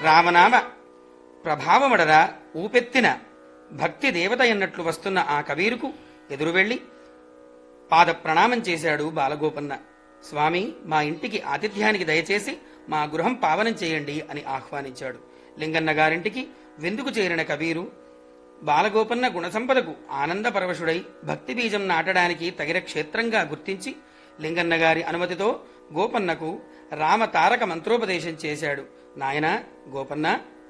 రామనామ ప్రభావమడరా ఊపెత్తిన భక్తి దేవత ఎన్నట్లు వస్తున్న ఆ కబీరుకు ఎదురు వెళ్లి పాద ప్రణామం చేశాడు బాలగోపన్న స్వామి మా ఇంటికి ఆతిథ్యానికి దయచేసి మా గృహం పావనం చేయండి అని ఆహ్వానించాడు లింగన్న గారింటికి విందుకు చేరిన కబీరు బాలగోపన్న గుణసంపదకు ఆనందపరవశుడై భక్తి బీజం నాటడానికి తగిన క్షేత్రంగా గుర్తించి లింగన్న గారి అనుమతితో గోపన్నకు రామ తారక మంత్రోపదేశం చేశాడు నాయనా గోపన్న